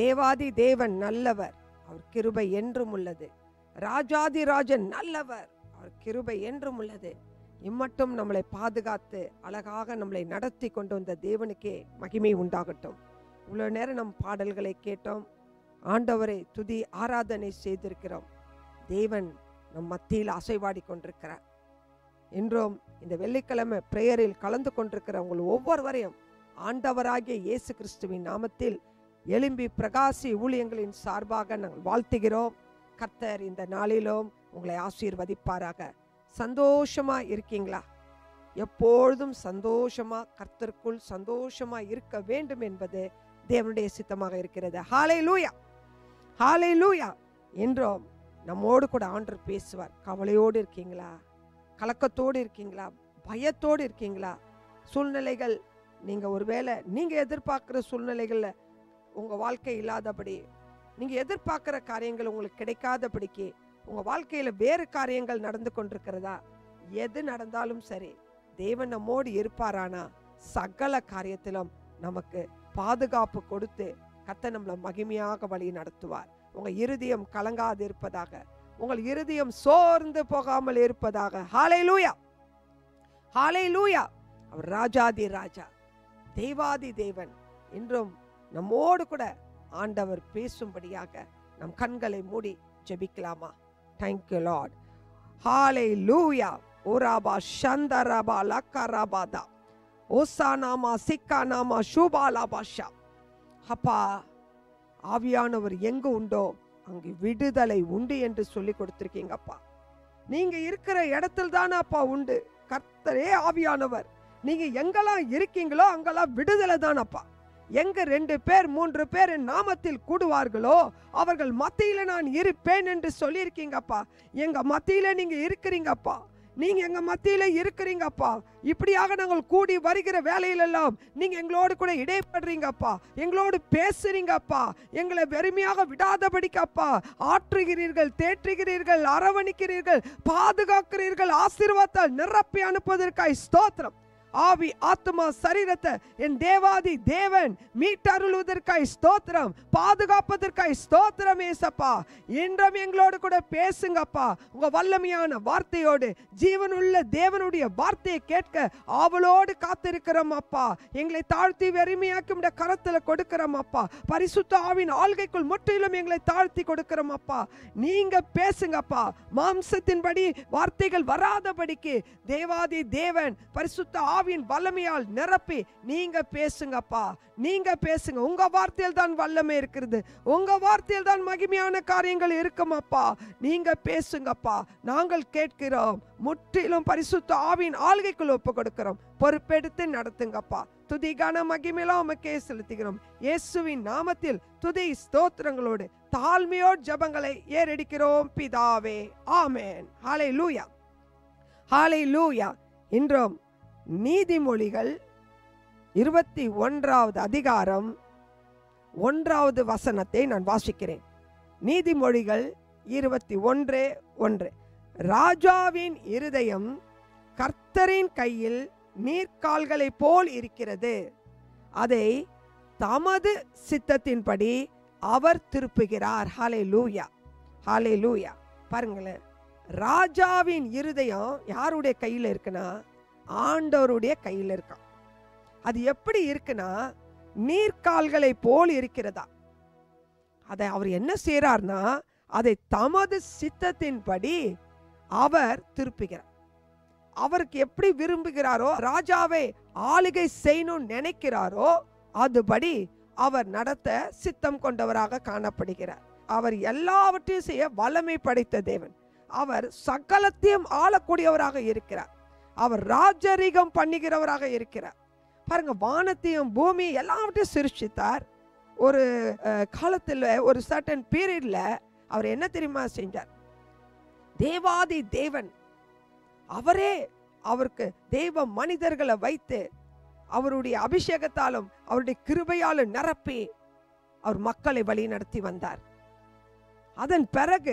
தேவாதி தேவன் நல்லவர் அவர் கிருபை என்றும் உள்ளது ராஜாதி ராஜன் நல்லவர் அவர் கிருபை என்றும் உள்ளது இம்மட்டும் நம்மளை பாதுகாத்து அழகாக நம்மளை நடத்தி கொண்டு வந்த தேவனுக்கே மகிமை உண்டாகட்டும் இவ்வளோ நேரம் நம் பாடல்களை கேட்டோம் ஆண்டவரை துதி ஆராதனை செய்திருக்கிறோம் தேவன் நம் மத்தியில் அசைவாடி கொண்டிருக்கிறார் என்றும் இந்த வெள்ளிக்கிழமை பிரேயரில் கலந்து கொண்டிருக்கிற உங்கள் ஒவ்வொருவரையும் ஆண்டவராகிய இயேசு கிறிஸ்துவின் நாமத்தில் எலும்பி பிரகாசி ஊழியங்களின் சார்பாக நாங்கள் வாழ்த்துகிறோம் கர்த்தர் இந்த நாளிலும் உங்களை ஆசீர்வதிப்பாராக சந்தோஷமா இருக்கீங்களா எப்பொழுதும் சந்தோஷமா கர்த்தருக்குள் சந்தோஷமா இருக்க வேண்டும் என்பது தேவனுடைய சித்தமாக இருக்கிறது ஹாலை லூயா ஹாலை லூயா என்றும் நம்மோடு கூட ஆண்டர் பேசுவார் கவலையோடு இருக்கீங்களா கலக்கத்தோடு இருக்கீங்களா பயத்தோடு இருக்கீங்களா சூழ்நிலைகள் நீங்க ஒருவேளை நீங்க எதிர்பார்க்குற சூழ்நிலைகள்ல உங்க வாழ்க்கை இல்லாதபடி நீங்க எதிர்பார்க்குற காரியங்கள் உங்களுக்கு கிடைக்காதபடிக்கு உங்க வாழ்க்கையில வேறு காரியங்கள் நடந்து கொண்டிருக்கிறதா எது நடந்தாலும் சரி தேவன் நம்மோடு இருப்பாரானா சகல காரியத்திலும் நமக்கு பாதுகாப்பு கொடுத்து கத்த நம்மளை மகிமையாக வழி நடத்துவார் உங்க இருதயம் கலங்காது இருப்பதாக உங்கள் இருதயம் சோர்ந்து போகாமல் இருப்பதாக ஹாலை லூயா ஹாலை லூயா அவர் ராஜாதி ராஜா தேவாதி தேவன் என்றும் நம்மோடு கூட ஆண்டவர் பேசும்படியாக நம் கண்களை மூடி ஜெபிக்கலாமா தேங்க்யூ லார்ட் ஹாலை லூயா ஓராபா சந்தரபா லக்கரபாதா ஓசானாமா சிக்கானாமா ஷூபாலாபாஷா அப்பா ஆவியானவர் எங்க உண்டோ அங்கு விடுதலை உண்டு என்று சொல்லி கொடுத்திருக்கீங்கப்பா நீங்க இருக்கிற இடத்துல தானே அப்பா உண்டு கர்த்தரே ஆவியானவர் நீங்க எங்கெல்லாம் இருக்கீங்களோ அங்கெல்லாம் விடுதலை தானப்பா எங்க ரெண்டு பேர் மூன்று பேர் என் நாமத்தில் கூடுவார்களோ அவர்கள் மத்தியில நான் இருப்பேன் என்று சொல்லியிருக்கீங்கப்பா எங்க மத்தியில நீங்க இருக்கிறீங்கப்பா நீங்க எங்க மத்தியில இருக்கிறீங்கப்பா இப்படியாக நாங்கள் கூடி வருகிற வேலையிலெல்லாம் நீங்க எங்களோடு கூட இடைப்படுறீங்கப்பா எங்களோடு பேசுறீங்கப்பா எங்களை வெறுமையாக விடாதபடிக்கப்பா ஆற்றுகிறீர்கள் தேற்றுகிறீர்கள் அரவணிக்கிறீர்கள் பாதுகாக்கிறீர்கள் ஆசீர்வாதத்தால் நிரப்பி அனுப்புவதற்காய் ஸ்தோத்திரம் ஆவி ஆத்மா சரீரத்தை என் தேவாதி தேவன் மீட்டருளுவதற்காய் ஸ்தோத்திரம் பாதுகாப்பதற்காய் ஸ்தோத்திரம் ஏசப்பா இன்றும் எங்களோடு கூட பேசுங்கப்பா உங்க வல்லமையான வார்த்தையோடு ஜீவனுள்ள தேவனுடைய வார்த்தையை கேட்க ஆவலோடு காத்திருக்கிறோம் அப்பா எங்களை தாழ்த்தி வெறுமையாக்கி உடைய கரத்துல கொடுக்கிறோம் அப்பா பரிசுத்த ஆவின் ஆள்கைக்குள் முற்றிலும் எங்களை தாழ்த்தி கொடுக்கிறோம் அப்பா நீங்க பேசுங்கப்பா மாம்சத்தின்படி வார்த்தைகள் வராதபடிக்கு தேவாதி தேவன் பரிசுத்த ஆவியின் வல்லமையால் நிரப்பி நீங்க பேசுங்கப்பா நீங்க பேசுங்க உங்க வார்த்தையில் தான் வல்லமை இருக்கிறது உங்க வார்த்தையில் தான் மகிமையான காரியங்கள் இருக்குமப்பா நீங்க பேசுங்கப்பா நாங்கள் கேட்கிறோம் முற்றிலும் பரிசுத்த ஆவியின் ஆள்கைக்குள் ஒப்பு கொடுக்கிறோம் பொறுப்பெடுத்து நடத்துங்கப்பா துதி கன மகிமையெல்லாம் உமக்கே செலுத்துகிறோம் இயேசுவின் நாமத்தில் துதி ஸ்தோத்திரங்களோடு தாழ்மையோடு ஜபங்களை ஏறெடுக்கிறோம் பிதாவே ஆமென் ஹாலை லூயா ஹாலை லூயா இன்றும் நீதிமொழிகள் இருபத்தி ஒன்றாவது அதிகாரம் ஒன்றாவது வசனத்தை நான் வாசிக்கிறேன் நீதிமொழிகள் இருபத்தி ஒன்று ஒன்று ராஜாவின் இருதயம் கர்த்தரின் கையில் நீர்க்கால்களைப் போல் இருக்கிறது அதை தமது சித்தத்தின்படி அவர் திருப்புகிறார் ஹாலே லூயா ஹாலே லூயா பாருங்களேன் ராஜாவின் இருதயம் யாருடைய கையில் இருக்குன்னா ஆண்டவருடைய கையில் இருக்கான் அது எப்படி இருக்குன்னா நீர்க்கால்களை போல் இருக்கிறதா அதை அவர் என்ன செய்றார்னா அதை தமது சித்தத்தின்படி அவர் திருப்புகிறார் அவருக்கு எப்படி விரும்புகிறாரோ ராஜாவை ஆளுகை செய்யணும்னு நினைக்கிறாரோ அதுபடி அவர் நடத்த சித்தம் கொண்டவராக காணப்படுகிறார் அவர் எல்லாவற்றையும் செய்ய வல்லமை படைத்த தேவன் அவர் சகலத்தையும் ஆளக்கூடியவராக இருக்கிறார் அவர் ராஜரீகம் பண்ணுகிறவராக இருக்கிறார் பாருங்க வானத்தையும் பூமி எல்லாவற்றையும் சிருஷ்டித்தார் ஒரு அஹ், காலத்துல ஒரு சர்டன் பீரியட்ல அவர் என்ன தெரியுமா செஞ்சார் தேவாதி தேவன் அவரே அவருக்கு தெய்வ மனிதர்களை வைத்து அவருடைய அபிஷேகத்தாலும் அவருடைய கிருபையாலும் நிரப்பி அவர் மக்களை வழி நடத்தி வந்தார் அதன் பிறகு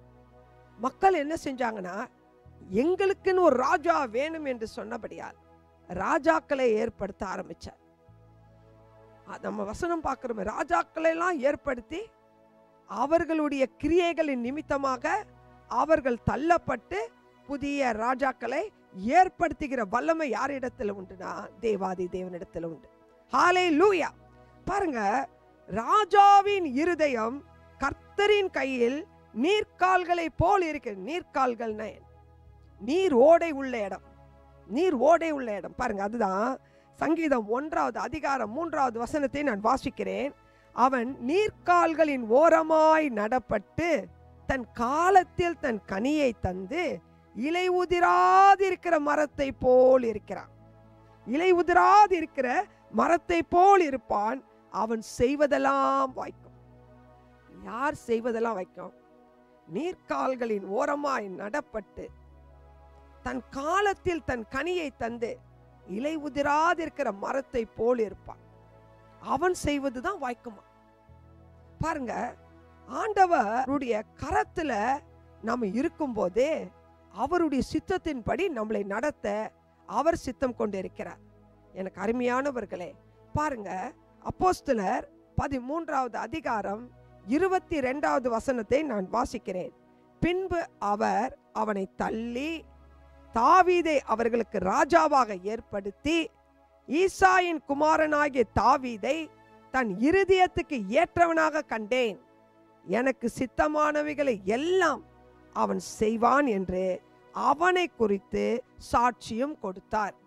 மக்கள் என்ன செஞ்சாங்கன்னா எங்களுக்குன்னு ஒரு ராஜா வேணும் என்று சொன்னபடியால் ராஜாக்களை ஏற்படுத்த ஆரம்பிச்சார் அ- நம்ம வசனம் பார்க்கிறோமே ராஜாக்களை எல்லாம் ஏற்படுத்தி அவர்களுடைய கிரியைகளின் நிமித்தமாக அவர்கள் தள்ளப்பட்டு புதிய ராஜாக்களை ஏற்படுத்துகிற வல்லமை யாரிடத்துல உண்டுனா தேவாதி தேவனிடத்துல உண்டு ஹாலே லூயா பாருங்க ராஜாவின் இருதயம் கர்த்தரின் கையில் நீர்க்கால்களை போல் இருக்கு நீர்க்கால்கள்னா என்ன? நீர் ஓடை உள்ள இடம் நீர் ஓடை உள்ள இடம் பாருங்க அதுதான் சங்கீதம் ஒன்றாவது அதிகாரம் மூன்றாவது வசனத்தை நான் வாசிக்கிறேன் அவன் நீர்க்கால்களின் ஓரமாய் நடப்பட்டு தன் காலத்தில் தன் கனியை தந்து இலை உதிராதிருக்கிற மரத்தை போல் இருக்கிறான் இலை உதிராதிருக்கிற மரத்தை போல் இருப்பான் அவன் செய்வதெல்லாம் வாய்க்கும் யார் செய்வதெல்லாம் வைக்கும் நீர்க்கால்களின் ஓரமாய் நடப்பட்டு தன் காலத்தில் தன் கனியை தந்து இலை உதிராதிருக்கிற மரத்தை போல் இருப்பான் அவன் செய்வதுதான் வாய்க்குமா பாருங்க ஆண்டவருடைய கரத்துல நம்ம இருக்கும்போதே அவருடைய சித்தத்தின்படி நம்மளை நடத்த அவர் சித்தம் கொண்டிருக்கிறார் எனக்கு அருமையானவர்களே பாருங்க அப்போஸ்தலர் பதிமூன்றாவது அதிகாரம் இருபத்தி ரெண்டாவது வசனத்தை நான் வாசிக்கிறேன் பின்பு அவர் அவனை தள்ளி தாவீதை அவர்களுக்கு ராஜாவாக ஏற்படுத்தி ஈசாயின் குமாரனாகிய தாவீதை தன் இருதயத்துக்கு ஏற்றவனாக கண்டேன் எனக்கு சித்தமானவைகளை எல்லாம் அவன் செய்வான் என்று அவனை குறித்து சாட்சியும் கொடுத்தார்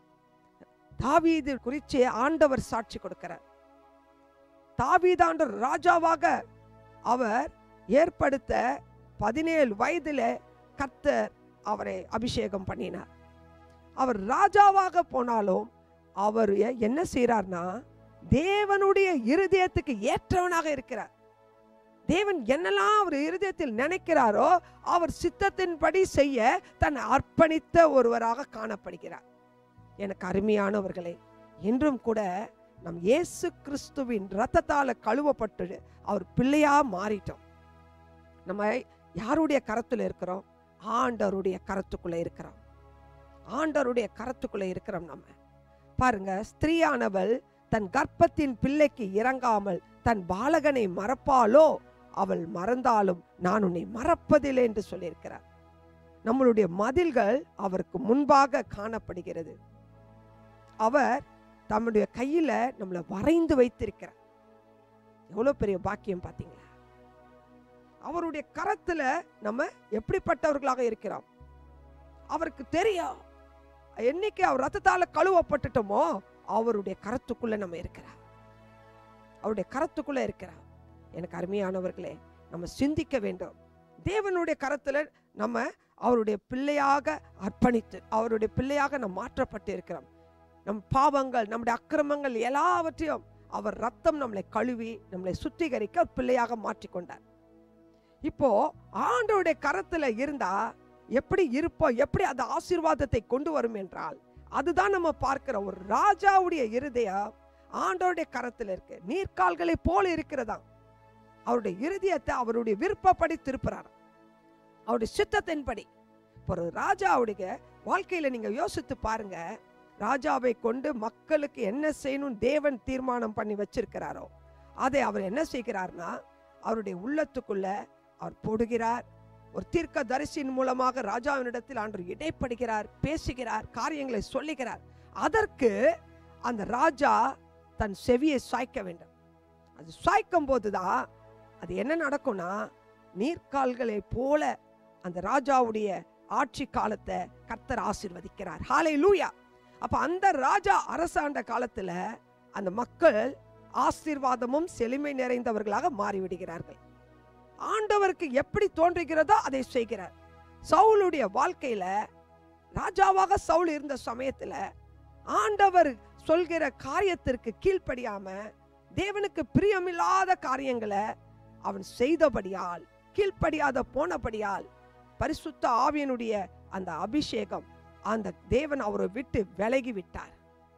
தாவீது குறித்து ஆண்டவர் சாட்சி கொடுக்கிறார் தாவீதாண்டவர் ராஜாவாக அவர் ஏற்படுத்த பதினேழு வயதுல கர்த்தர் அவரை அபிஷேகம் பண்ணினார் அவர் ராஜாவாக போனாலும் அவர் எ- என்ன செய்றார்னா தேவனுடைய இருதயத்துக்கு ஏற்றவனாக இருக்கிறார் தேவன் என்னெல்லாம் அவர் இருதயத்தில் நினைக்கிறாரோ அவர் சித்தத்தின்படி செய்ய தன்னை அர்ப்பணித்த ஒருவராக காணப்படுகிறார் எனக்கு அருமையானவர்களே இன்றும் கூட நம் இயேசு கிறிஸ்துவின் ரத்தத்தால கழுவப்பட்டு அவர் பிள்ளையா மாறிட்டோம் நம்ம யாருடைய கரத்துல இருக்கிறோம் ஆண்டவருடைய கரத்துக்குள்ள இருக்கிறோம் ஆண்டவருடைய கரத்துக்குள்ள இருக்கிறோம் நம்ம பாருங்க ஸ்திரீயானவள் தன் கர்ப்பத்தின் பிள்ளைக்கு இறங்காமல் தன் பாலகனை மறப்பாளோ அவள் மறந்தாலும் நான் உன்னை மறப்பதில்லை என்று சொல்லியிருக்கிறார் நம்மளுடைய மதில்கள் அவருக்கு முன்பாக காணப்படுகிறது அவர் தம்முடைய கையில நம்மளை வரைந்து வைத்திருக்கிறார் எவ்வளவு பெரிய பாக்கியம் பாத்தீங்களா அவருடைய கரத்துல நம்ம எப்படிப்பட்டவர்களாக இருக்கிறோம் அவருக்கு தெரியும் என்னைக்கு அவர் ரத்தத்தால கழுவப்பட்டுட்டோமோ அவருடைய கரத்துக்குள்ள நம்ம இருக்கிறார் அவருடைய கரத்துக்குள்ள இருக்கிறார் எனக்கு அருமையானவர்களே நம்ம சிந்திக்க வேண்டும் தேவனுடைய கரத்துல நம்ம அவருடைய பிள்ளையாக அர்ப்பணித்து அவருடைய பிள்ளையாக நம்ம மாற்றப்பட்டு இருக்கிறோம் நம் பாவங்கள் நம்முடைய அக்கிரமங்கள் எல்லாவற்றையும் அவர் ரத்தம் நம்மளை கழுவி நம்மளை சுத்திகரிக்க ஒரு பிள்ளையாக மாற்றிக்கொண்டார் இப்போ ஆண்டவருடைய கரத்துல இருந்தா எப்படி இருப்போம் எப்படி அந்த ஆசீர்வாதத்தை கொண்டு வரும் என்றால் அதுதான் நம்ம பார்க்கிற ஒரு ராஜாவுடைய இருதயம் ஆண்டவருடைய கரத்துல இருக்கு நீர்க்கால்களை போல இருக்கிறதா அவருடைய இருதயத்தை அவருடைய விருப்பப்படி திருப்புறார் அவருடைய சித்தத்தின்படி இப்போ ஒரு ராஜாவுடைய வாழ்க்கையில நீங்க யோசித்து பாருங்க ராஜாவை கொண்டு மக்களுக்கு என்ன செய்யணும் தேவன் தீர்மானம் பண்ணி வச்சிருக்கிறாரோ அதை அவர் என்ன செய்கிறார்னா அவருடைய உள்ளத்துக்குள்ள அவர் போடுகிறார் ஒரு தீர்க்க தரிசின் மூலமாக ராஜாவினிடத்தில் ஆண்டு இடைப்படுகிறார் பேசுகிறார் காரியங்களை சொல்லுகிறார் அதற்கு அந்த ராஜா தன் செவியை சாய்க்க வேண்டும் அது சாய்க்கும் போதுதான் அது என்ன நடக்கும்னா நீர்க்கால்களை போல அந்த ராஜாவுடைய ஆட்சி காலத்தை கர்த்தர் ஆசீர்வதிக்கிறார் ஹாலே லூயா அப்ப அந்த ராஜா அரசாண்ட காலத்துல அந்த மக்கள் ஆசீர்வாதமும் செழுமை நிறைந்தவர்களாக மாறிவிடுகிறார்கள் ஆண்டவருக்கு எப்படி தோன்றுகிறதோ அதை செய்கிறார் சவுலுடைய வாழ்க்கையில ராஜாவாக சவுல் இருந்த சமயத்துல ஆண்டவர் சொல்கிற காரியத்திற்கு கீழ்ப்படியாம தேவனுக்கு பிரியமில்லாத காரியங்களை அவன் செய்தபடியால் கீழ்ப்படியாத போனபடியால் பரிசுத்த ஆவியனுடைய அந்த அபிஷேகம் அந்த தேவன் அவரை விட்டு விலகி விட்டார்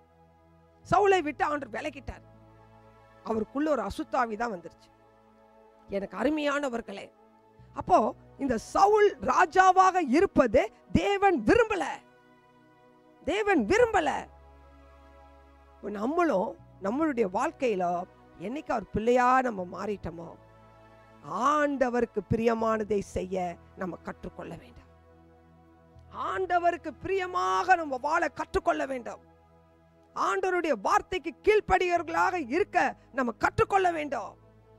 சவுலை விட்டு ஆண்டவர் விலகிட்டார் அவருக்குள்ள ஒரு அசுத்தாவி தான் வந்துருச்சு எனக்கு அருமையானவர்களே அப்போ இந்த சவுல் ராஜாவாக இருப்பது தேவன் விரும்பல தேவன் விரும்பல இப்ப நம்மளும் நம்மளுடைய வாழ்க்கையில என்னைக்கு அவர் பிள்ளையா நம்ம மாறிட்டோமோ ஆண்டவருக்கு பிரியமானதை செய்ய நம்ம கற்றுக்கொள்ள வேண்டும் ஆண்டவருக்கு பிரியமாக நம்ம வாழ கற்றுக்கொள்ள வேண்டும் ஆண்டவருடைய வார்த்தைக்கு கீழ்ப்படியவர்களாக இருக்க நம்ம கற்றுக்கொள்ள வேண்டும்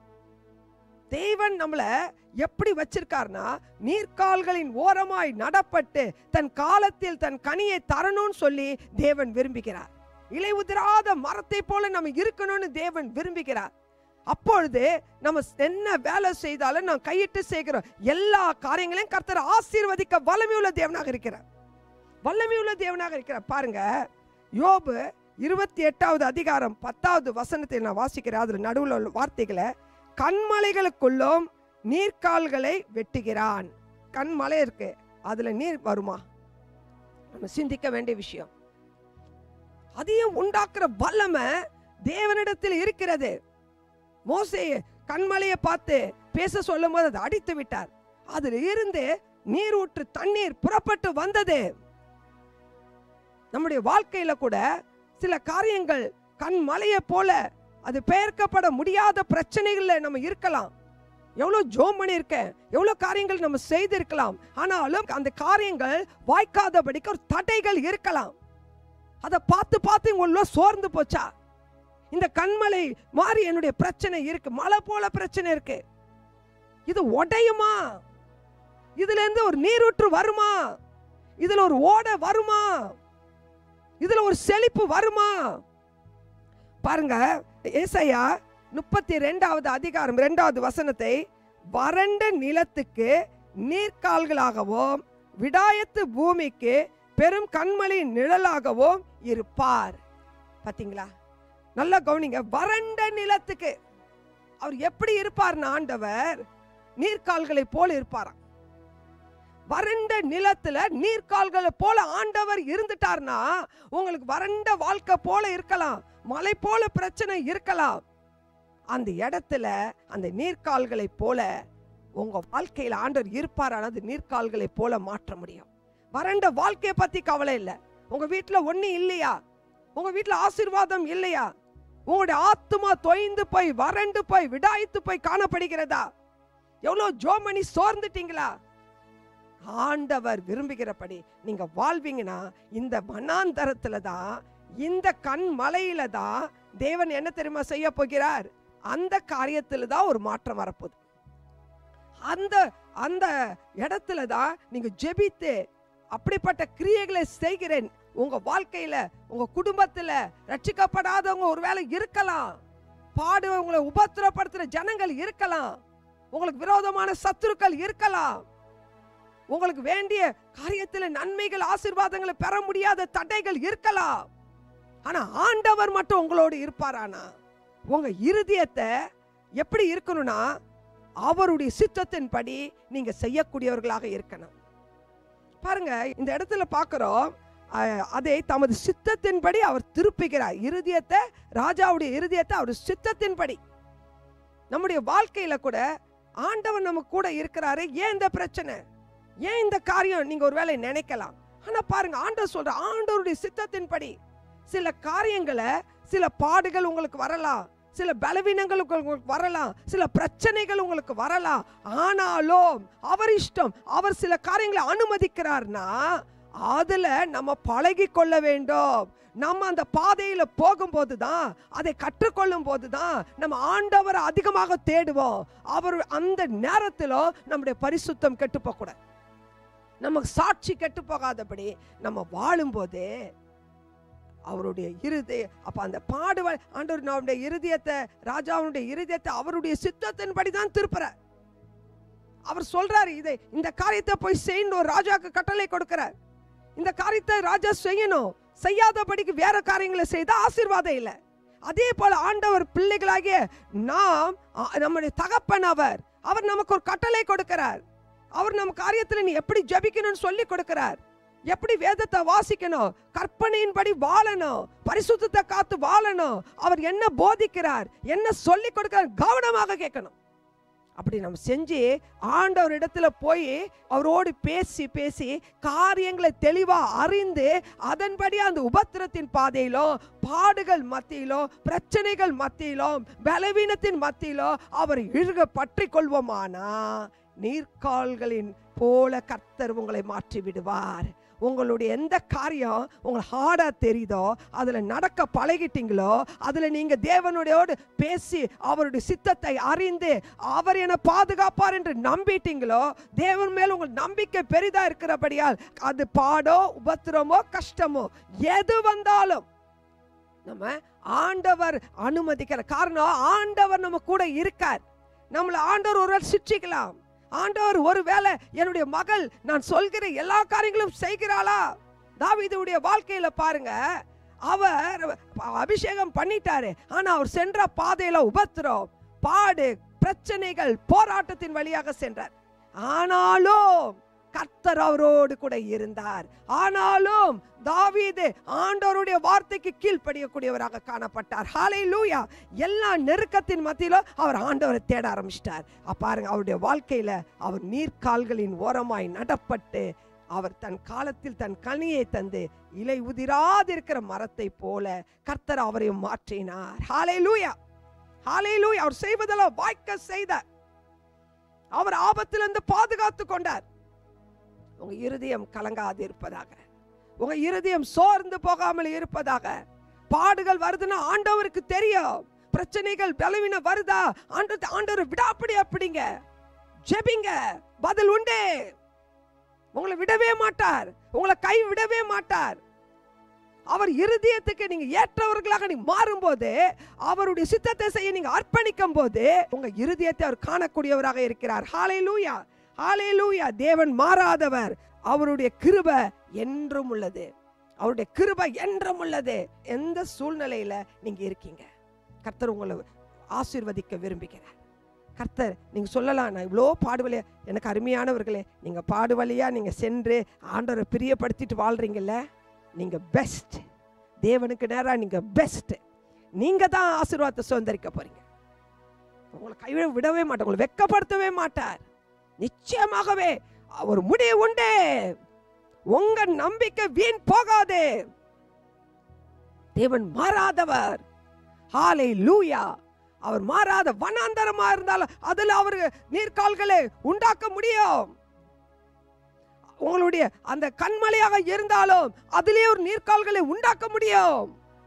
தேவன் நம்மள எப்படி வச்சிருக்காருன்னா நீர்க்கால்களின் ஓரமாய் நடப்பட்டு தன் காலத்தில் தன் கனியை தரணும்னு சொல்லி தேவன் விரும்புகிறார் இலை உதிராத மரத்தை போல நம்ம இருக்கணும்னு தேவன் விரும்புகிறார் அப்பொழுது நம்ம என்ன வேலை செய்தாலும் நாம் கையிட்டு செய்கிறோம் எல்லா காரியங்களையும் கர்த்தர் ஆசீர்வதிக்க வல்லமையுள்ள தேவனாக இருக்கிறார் வல்லமையுள்ள தேவனாக இருக்கிறார் பாருங்க யோபு இருபத்தி எட்டாவது அதிகாரம் பத்தாவது வசனத்தை நான் வாசிக்கிறேன் அதுல நடுவில் உள்ள வார்த்தைகளை கண்மலைகளுக்குள்ளும் நீர்க்கால்களை வெட்டுகிறான் கண்மலை இருக்கு அதுல நீர் வருமா நம்ம சிந்திக்க வேண்டிய விஷயம் அதையும் உண்டாக்குற வல்லமை தேவனிடத்தில் இருக்கிறது மோசே கண்மலையை பார்த்து பேச சொல்லும் போது அதை அடித்து விட்டார் அதில் இருந்து நீர் ஊற்று தண்ணீர் புறப்பட்டு வந்தது நம்முடைய வாழ்க்கையில கூட சில காரியங்கள் கண் மலையை போல அது பெயர்க்கப்பட முடியாத பிரச்சனைகள்ல நம்ம இருக்கலாம் எவ்வளவு ஜோம் பண்ணியிருக்கேன் எவ்வளவு காரியங்கள் நம்ம செய்திருக்கலாம் ஆனாலும் அந்த காரியங்கள் வாய்க்காதபடிக்கு ஒரு தடைகள் இருக்கலாம் அதை பார்த்து பார்த்து உள்ள சோர்ந்து போச்சா இந்த கண்மலை மாறி என்னுடைய பிரச்சனை இருக்கு மலை போல பிரச்சனை இருக்கு இது உடையுமா இதுல இருந்து ஒரு நீரூற்று வருமா இதுல ஒரு ஓடை வருமா இதுல ஒரு செழிப்பு வருமா பாருங்க ஏசாயா முப்பத்தி ரெண்டாவது அதிகாரம் இரண்டாவது வசனத்தை வறண்ட நிலத்துக்கு நீர்க்கால்களாகவும் விடாயத்து பூமிக்கு பெரும் கண்மலையின் நிழலாகவும் இருப்பார் பாத்தீங்களா நல்லா கவனிங்க வறண்ட நிலத்துக்கு அவர் எப்படி இருப்பார்னு ஆண்டவர் நீர்க்கால்களை போல இருப்பாராம் வறண்ட நிலத்துல நீர்க்கால்களை போல ஆண்டவர் இருந்துட்டார்னா உங்களுக்கு வறண்ட வாழ்க்கை போல இருக்கலாம் மலை போல பிரச்சனை இருக்கலாம் அந்த இடத்துல அந்த நீர்க்கால்களை போல உங்க வாழ்க்கையில ஆண்டவர் இருப்பார் அது நீர்க்கால்களை போல மாற்ற முடியும் வறண்ட வாழ்க்கையை பத்தி கவலை இல்லை உங்க வீட்டுல ஒண்ணு இல்லையா உங்க வீட்டுல ஆசீர்வாதம் இல்லையா உங்களுடைய ஆத்துமா தொய்ந்து போய் வறண்டு போய் விடாய்த்து போய் காணப்படுகிறதா எவ்வளவு ஜோமணி சோர்ந்துட்டீங்களா ஆண்டவர் விரும்புகிறபடி நீங்க வாழ்வீங்கன்னா இந்த மனாந்தரத்துல தான் இந்த கண் மலையில தான் தேவன் என்ன தெரியுமா செய்ய போகிறார் அந்த காரியத்துல தான் ஒரு மாற்றம் வரப்போகுது அந்த அந்த இடத்துல தான் நீங்க ஜெபித்து அப்படிப்பட்ட கிரியைகளை செய்கிறேன் உங்க வாழ்க்கையில உங்க குடும்பத்துல ரட்சிக்கப்படாதவங்க ஒருவேளை இருக்கலாம் பாடு உங்களை உபத்திரப்படுத்துற ஜனங்கள் இருக்கலாம் உங்களுக்கு விரோதமான சத்துருக்கள் இருக்கலாம் உங்களுக்கு வேண்டிய காரியத்துல நன்மைகள் ஆசீர்வாதங்களை பெற முடியாத தடைகள் இருக்கலாம் ஆனா ஆண்டவர் மட்டும் உங்களோடு இருப்பாரானா உங்க இருதயத்தை எப்படி இருக்கணும்னா அவருடைய சித்தத்தின்படி நீங்க செய்யக்கூடியவர்களாக இருக்கணும் பாருங்க இந்த இடத்துல பார்க்கிறோம் அஹ், அதை தமது சித்தத்தின்படி அவர் திருப்புகிறார் இருதயத்தை ராஜாவுடைய இருதயத்தை அவர் சித்தத்தின்படி நம்முடைய வாழ்க்கையில கூட ஆண்டவர் நம்ம கூட இருக்கிறாரு ஏன் இந்த பிரச்சனை ஏன் இந்த காரியம் நீங்க ஒருவேளை நினைக்கலாம் ஆனா பாருங்க ஆண்டவர் சொல்ற ஆண்டவருடைய சித்தத்தின்படி சில காரியங்களை சில பாடுகள் உங்களுக்கு வரலாம் சில பலவீனங்கள் உங்களுக்கு வரலாம் சில பிரச்சனைகள் உங்களுக்கு வரலாம் ஆனாலும் அவர் இஷ்டம் அவர் சில காரியங்களை அனுமதிக்கிறார்னா அதுல நம்ம பழகி கொள்ள வேண்டும் நம்ம அந்த பாதையில போகும்போது தான் அதை கற்றுக்கொள்ளும் போது தான் நம்ம ஆண்டவரை அதிகமாக தேடுவோம் அவர் அந்த நேரத்திலும் நம்முடைய பரிசுத்தம் கெட்டு போகக்கூடாது நமக்கு சாட்சி கெட்டு போகாதபடி நம்ம வாழும்போது அவருடைய இருதய அப்ப அந்த பாடுவ ஆண்டவர் நம்முடைய இருதயத்தை ராஜாவுடைய இருதயத்தை அவருடைய சித்தத்தின்படி தான் திருப்புறார் அவர் சொல்றாரு இதை இந்த காரியத்தை போய் செய்யணும் ஒரு ராஜாக்கு கட்டளை கொடுக்கிறார் இந்த காரியத்தை ராஜா செய்யணும் செய்யாதபடிக்கு வேற காரியங்களை செய்தா ஆசீர்வாதம் இல்லை அதே போல ஆண்டவர் பிள்ளைகளாகிய நாம் அ, நம்முடைய தகப்பன் அவர் அவர் நமக்கு ஒரு கட்டளை கொடுக்கிறார் அவர் நம்ம காரியத்துல நீ எப்படி ஜெபிக்கணும்னு சொல்லி கொடுக்கிறார் எப்படி வேதத்தை வாசிக்கணும் கற்பனையின்படி வாழணும் பரிசுத்தத்தை காத்து வாழணும் அவர் என்ன போதிக்கிறார் என்ன சொல்லி கொடுக்கிறார் கவனமாக கேட்கணும் அப்படி நம்ம செஞ்சு ஆண்டவர் இடத்துல போய் அவரோடு பேசி பேசி காரியங்களை தெளிவா அறிந்து அதன்படி அந்த உபத்திரத்தின் பாதையிலும் பாடுகள் மத்தியிலும் பிரச்சனைகள் மத்தியிலும் பலவீனத்தின் மத்தியிலும் அவர் இழுக பற்றி கொள்வோமானா நீர்க்கால்களின் போல கர்த்தர் உங்களை மாற்றி விடுவார் உங்களுடைய எந்த காரியம் உங்களுக்கு ஹார்டா தெரியுதோ அதுல நடக்க பழகிட்டீங்களோ அதுல நீங்க தேவனுடையோடு பேசி அவருடைய சித்தத்தை அறிந்து அவர் என பாதுகாப்பார் என்று நம்பிட்டீங்களோ தேவன் மேல் உங்கள் நம்பிக்கை பெரிதா இருக்கிறபடியால் அது பாடோ உபத்திரமோ கஷ்டமோ எது வந்தாலும் நம்ம ஆண்டவர் அனுமதிக்கிற காரணம் ஆண்டவர் நம்ம கூட இருக்கார் நம்மளை ஆண்டவர் ஒரு சிக்ஷிக்கலாம் ஆண்டவர் ஒருவேளை என்னுடைய மகள் நான் சொல்கிற எல்லா காரியங்களும் செய்கிறாளா தாவீதுடைய வாழ்க்கையில பாருங்க அவர் அபிஷேகம் பண்ணிட்டாரு ஆனா அவர் சென்ற பாதையில உபத்திரம் பாடு பிரச்சனைகள் போராட்டத்தின் வழியாக சென்றார் ஆனாலும் கர்த்தர் அவரோடு கூட இருந்தார் ஆனாலும் தாவீது ஆண்டவருடைய வார்த்தைக்கு கீழ்ப்படியக்கூடியவராக காணப்பட்டார் ஹாலே லூயா எல்லா நெருக்கத்தின் மத்தியிலும் அவர் ஆண்டவரை தேட ஆரம்பிச்சிட்டார் அப்ப பாருங்க அவருடைய வாழ்க்கையில அவர் நீர்க்கால்களின் ஓரமாய் நடப்பட்டு அவர் தன் காலத்தில் தன் கனியை தந்து இலை உதிராதிருக்கிற மரத்தை போல கர்த்தர் அவரையும் மாற்றினார் ஹாலே லூயா ஹாலே லூயா அவர் செய்வதெல்லாம் வாய்க்க செய்த அவர் ஆபத்திலிருந்து பாதுகாத்து கொண்டார் உங்க இருதயம் கலங்காது இருப்பதாக உங்க இருதயம் சோர்ந்து போகாமல் இருப்பதாக பாடுகள் வருதுன்னா ஆண்டவருக்கு தெரியும் பிரச்சனைகள் பலவீனம் வருதா ஆண்டு ஆண்டவர் விடாப்படி அப்படிங்க ஜெபிங்க பதில் உண்டு உங்களை விடவே மாட்டார் உங்களை கை விடவே மாட்டார் அவர் இருதயத்துக்கு நீங்க ஏற்றவர்களாக நீங்க மாறும்போது அவருடைய சித்தத்தை செய்ய நீங்க அர்ப்பணிக்கும் போது உங்க இருதயத்தை அவர் காணக்கூடியவராக இருக்கிறார் ஹாலே லூயா ஹாலே லூயா தேவன் மாறாதவர் அவருடைய கிருப என்றும் உள்ளது அவருடைய கிருப என்றும் உள்ளது எந்த சூழ்நிலையில நீங்க இருக்கீங்க கர்த்தர் உங்களை ஆசீர்வதிக்க விரும்புகிறார் கர்த்தர் நீங்க சொல்லலாம் நான் இவ்வளோ பாடுவழியா எனக்கு அருமையானவர்களே நீங்க பாடுவழியா நீங்க சென்று ஆண்டவரை பிரியப்படுத்திட்டு வாழ்றீங்கல்ல நீங்க பெஸ்ட் தேவனுக்கு நேரா நீங்க பெஸ்ட் நீங்க தான் ஆசீர்வாதத்தை சுதந்திரிக்க போறீங்க உங்களை கைவிட விடவே மாட்டார் உங்களை வெக்கப்படுத்தவே மாட்டார் நிச்சயமாகவே ஒரு முடிவு உண்டு உங்க நம்பிக்கை வீண் போகாது தேவன் மாறாதவர் ஹாலே லூயா அவர் மாறாத வனாந்தரமா இருந்தாலும் அதுல அவர் நீர்க்கால்களை உண்டாக்க முடியும் உங்களுடைய அந்த கண்மலையாக இருந்தாலும் அதிலே ஒரு நீர்க்கால்களை உண்டாக்க முடியும்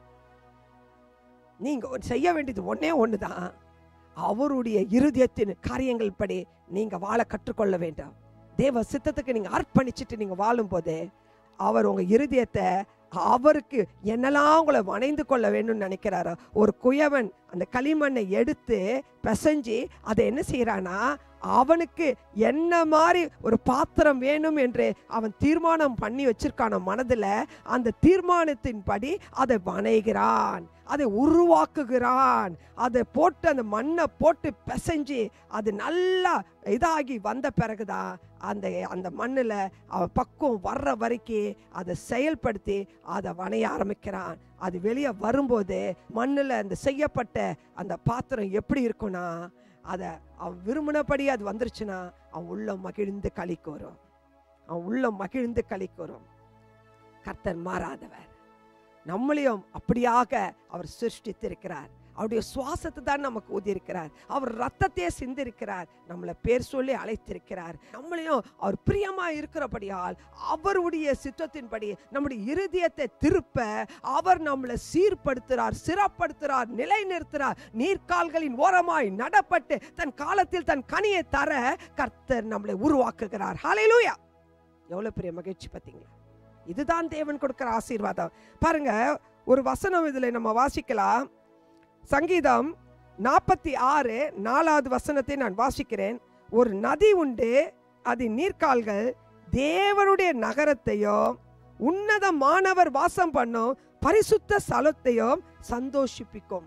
நீங்க ஒரு செய்ய வேண்டியது ஒன்னே ஒண்ணுதான் அவருடைய இருதயத்தின் காரியங்கள் படி நீங்க வாழ கற்றுக்கொள்ள வேண்டாம் தேவ சித்தத்துக்கு நீங்க அர்ப்பணிச்சுட்டு நீங்க வாழும்போது அவர் உங்க இருதயத்தை அவருக்கு என்னெல்லாம் உங்களை வணைந்து கொள்ள வேணும்னு நினைக்கிறாரோ ஒரு குயவன் அந்த களிமண்ணை எடுத்து பிசைஞ்சு அதை என்ன செய்யறானா அவனுக்கு என்ன மாதிரி ஒரு பாத்திரம் வேணும் என்று அவன் தீர்மானம் பண்ணி வச்சிருக்கான மனதுல அந்த தீர்மானத்தின்படி அதை வணைகிறான் அதை உருவாக்குகிறான் அதை போட்டு அந்த மண்ணை போட்டு பிசைஞ்சு அது நல்லா இதாகி வந்த பிறகுதான் அந்த அந்த மண்ணில் அவன் பக்குவம் வர்ற வரைக்கும் அதை செயல்படுத்தி அதை வணைய ஆரம்பிக்கிறான் அது வெளியே வரும்போது மண்ணில் அந்த செய்யப்பட்ட அந்த பாத்திரம் எப்படி இருக்கும்னா அதை அவன் விரும்பினபடி அது வந்துருச்சுன்னா அவன் உள்ள மகிழ்ந்து களிக்கு வரும் அவன் உள்ள மகிழ்ந்து களிக்கு வரும் கர்த்தர் மாறாதவர் நம்மளையும் அப்படியாக அவர் சிருஷ்டித்திருக்கிறார் அவருடைய சுவாசத்தை தான் நமக்கு ஊதியிருக்கிறார் அவர் ரத்தத்தையே சிந்திருக்கிறார் நம்மளை பேர் சொல்லி அழைத்திருக்கிறார் நம்மளையும் அவர் பிரியமா இருக்கிறபடியால் அவருடைய சித்தத்தின்படி நம்முடைய இருதயத்தை திருப்ப அவர் நம்மளை சீர்படுத்துறார் சிறப்படுத்துறார் நிலைநிறுத்துறார் நீர்க்கால்களின் ஓரமாய் நடப்பட்டு தன் காலத்தில் தன் கனியை தர கர்த்தர் நம்மளை உருவாக்குகிறார் ஹalleluya எவ்வளவு பெரிய மகிழ்ச்சி பார்த்தீங்களா இதுதான் தேவன் கொடுக்கிற ஆசீர்வாதம் பாருங்க ஒரு வசனம் இதுல நம்ம வாசிக்கலாம் சங்கீதம் நாற்பத்தி ஆறு நாலாவது வசனத்தை நான் வாசிக்கிறேன் ஒரு நதி உண்டு அதன் நீர்க்கால்கள் தேவனுடைய நகரத்தையும் உன்னத மாணவர் வாசம் பண்ணும் பரிசுத்த ஸ்தலத்தையும் சந்தோஷிப்பிக்கும்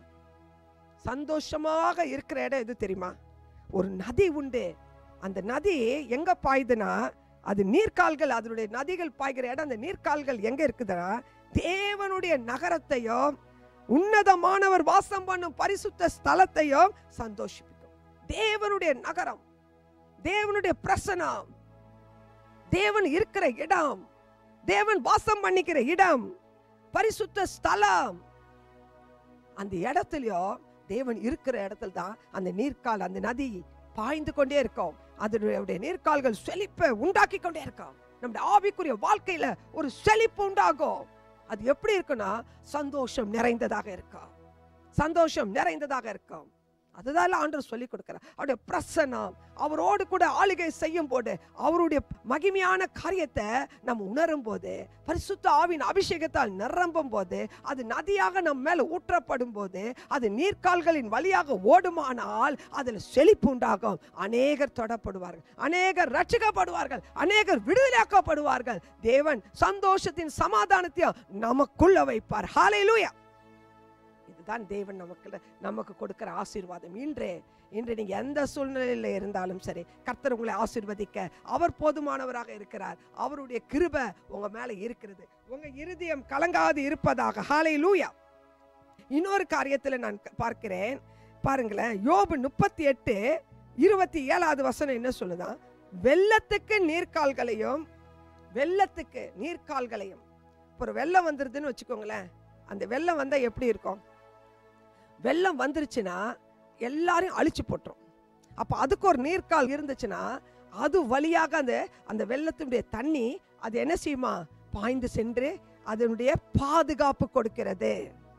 சந்தோஷமாக இருக்கிற இடம் எது தெரியுமா ஒரு நதி உண்டு அந்த நதி எங்க பாயுதுன்னா அது நீர்க்கால்கள் அதனுடைய நதிகள் பாய்கிற இடம் அந்த நீர்க்கால்கள் எங்க இருக்குதுன்னா தேவனுடைய நகரத்தையும் உன்னதமானவர் வாசம் பண்ணும் பரிசுத்த ஸ்தலத்தையும் சந்தோஷிப்பிக்கும் தேவனுடைய நகரம் தேவனுடைய பிரசனம் தேவன் இருக்கிற இடம் தேவன் வாசம் பண்ணிக்கிற இடம் பரிசுத்த ஸ்தலம் அந்த இடத்துலயோ தேவன் இருக்கிற இடத்துல தான் அந்த நீர்க்கால் அந்த நதி பாய்ந்து கொண்டே இருக்கும் அதனுடைய நீர்க்கால்கள் செழிப்பை உண்டாக்கி கொண்டே இருக்கும் நம்முடைய ஆவிக்குரிய வாழ்க்கையில ஒரு செழிப்பு உண்டாகும் அது எப்படி இருக்குன்னா சந்தோஷம் நிறைந்ததாக இருக்கும் சந்தோஷம் நிறைந்ததாக இருக்கும் அதுதான் ஆண்டவர் சொல்லி கொடுக்கிறார் அவருடைய பிரசனம் அவரோடு கூட ஆளுகை செய்யும் போது அவருடைய மகிமையான காரியத்தை நம்ம உணரும் போது பரிசுத்த ஆவின் அபிஷேகத்தால் நிரம்பும் போது அது நதியாக நம்ம மேல ஊற்றப்படும் போது அது நீர்க்கால்களின் வழியாக ஓடுமானால் அதில் செழிப்பு உண்டாகும் அநேகர் தொடப்படுவார்கள் அநேகர் ரட்சிக்கப்படுவார்கள் அநேகர் விடுதலையாக்கப்படுவார்கள் தேவன் சந்தோஷத்தின் சமாதானத்தையும் நமக்குள்ள வைப்பார் ஹalleluya இதுதான் தேவன் நமக்கு நமக்கு கொடுக்கிற ஆசீர்வாதம் இன்றே இன்று நீங்க எந்த சூழ்நிலையில இருந்தாலும் சரி கர்த்தர் உங்களை ஆசீர்வதிக்க அவர் போதுமானவராக இருக்கிறார் அவருடைய கிருபை உங்க மேல இருக்கிறது உங்க இருதயம் கலங்காது இருப்பதாக ஹாலை லூயா இன்னொரு காரியத்துல நான் க- பார்க்கிறேன் பாருங்களேன் யோபு முப்பத்தி எட்டு இருபத்தி ஏழாவது வசனம் என்ன சொல்லுதான் வெள்ளத்துக்கு நீர்க்கால்களையும் வெள்ளத்துக்கு நீர்க்கால்களையும் இப்போ ஒரு வெள்ளம் வந்துருதுன்னு வச்சுக்கோங்களேன் அந்த வெள்ளம் வந்தா எப்படி இருக்கும் வெள்ளம் வந்துருச்சுன்னா எல்லாரையும் அழிச்சு போட்டுரும் அப்போ அதுக்கு ஒரு நீர்க்கால் இருந்துச்சுன்னா அது வழியாக அந்த அந்த வெள்ளத்தினுடைய தண்ணி அது என்ன செய்யுமா பாய்ந்து சென்று அதனுடைய பாதுகாப்பு கொடுக்கிறது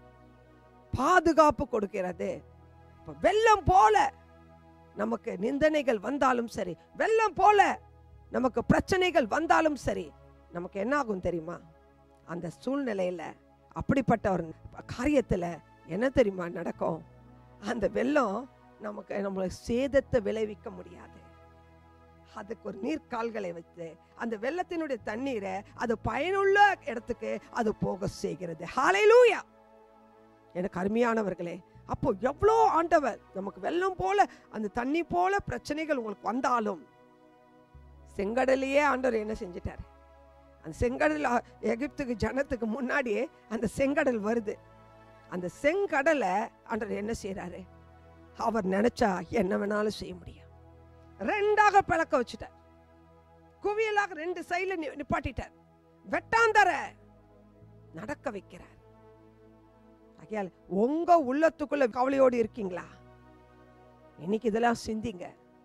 பாதுகாப்பு கொடுக்கிறது இப்ப வெள்ளம் போல நமக்கு நிந்தனைகள் வந்தாலும் சரி வெள்ளம் போல நமக்கு பிரச்சனைகள் வந்தாலும் சரி நமக்கு என்ன ஆகும் தெரியுமா அந்த சூழ்நிலையில அப்படிப்பட்ட ஒரு காரியத்துல என்ன தெரியுமா நடக்கும் அந்த வெள்ளம் நமக்கு நம்மளை சேதத்தை விளைவிக்க முடியாது அதுக்கு ஒரு நீர்க்கால்களை வைத்து அந்த வெள்ளத்தினுடைய தண்ணீரை அது பயனுள்ள இடத்துக்கு அது போக செய்கிறது ஹalleluya எனக்கு அருமையானவர்களே அப்போ எவ்வளோ ஆண்டவர் நமக்கு வெள்ளம் போல அந்த தண்ணி போல பிரச்சனைகள் உங்களுக்கு வந்தாலும் செங்கடலையே ஆண்டவர் என்ன செஞ்சிட்டார் அந்த செங்கடல் அ- எகிப்துக்கு ஜனத்துக்கு முன்னாடியே அந்த செங்கடல் வருது அந்த செங்கடலை ஆண்டவர் என்ன செய்றாரு அவர் நினைச்சா என்ன வேணாலும் செய்ய முடியும் ரெண்டாக பிளக்க வச்சுட்டார் குவியலாக ரெண்டு சைடுல நி- நிப்பாட்டிட்டார் வெட்டாந்தர நடக்க வைக்கிறார் ஆகையால் உங்க உள்ளத்துக்குள்ள கவலையோடு இருக்கீங்களா இன்னைக்கு இதெல்லாம் சிந்திங்க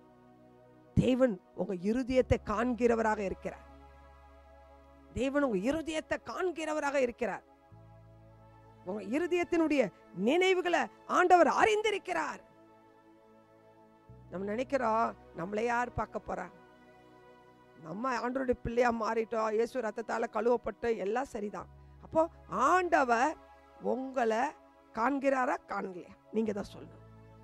தேவன் உங்க இருதயத்தை காண்கிறவராக இருக்கிறார் தேவன் உங்க இருதயத்தை காண்கிறவராக இருக்கிறார் உங்க இருதயத்தினுடைய நினைவுகளை ஆண்டவர் அறிந்திருக்கிறார் நம்ம நினைக்கிறோம் நம்மளை யார் பார்க்க போறா நம்ம ஆண்டவருடைய பிள்ளையா மாறிட்டோம் இயேசு ரத்தத்தால கழுவப்பட்டு எல்லாம் சரிதான் அப்போ ஆண்டவர் உங்களை காண்கிறாரா காணலையா நீங்க தான் சொல்லணும்